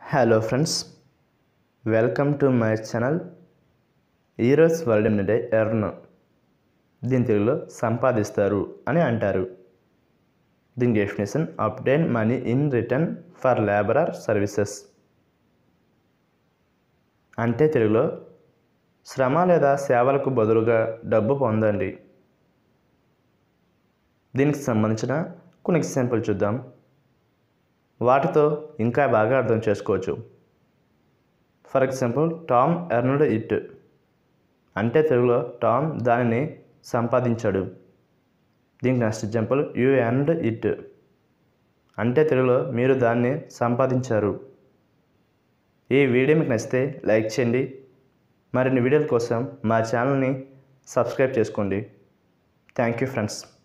hello friends welcome to my channel ఈరోజు word ఏంటంటే earn దీని తెలుగులో సంపాదిస్తారు అని అంటారు దీని definition obtain money in return for labour or services అంటే తెలుగులో శ్రమ లేదా సేవలకు బదులుగా డబ్బు పొందండి దీనికి సంబంధించిన కొన్ని ఎగ్జాంపుల్ చూద్దాం వాటితో ఇంకా బాగా అర్థం చేసుకోవచ్చు for example Tom earned it అంటే తెలుగులో టామ్ దానిని సంపాదించాడు దీనికి next example you earned it అంటే తెలుగులో మీరు దాన్ని సంపాదించారు ఈ వీడియో మీకు నచ్చితే లైక్ చేయండి మరిన్ని వీడియోల కోసం మా ఛానల్ని సబ్స్క్రైబ్ చేసుకోండి థ్యాంక్ యూ ఫ్రెండ్స్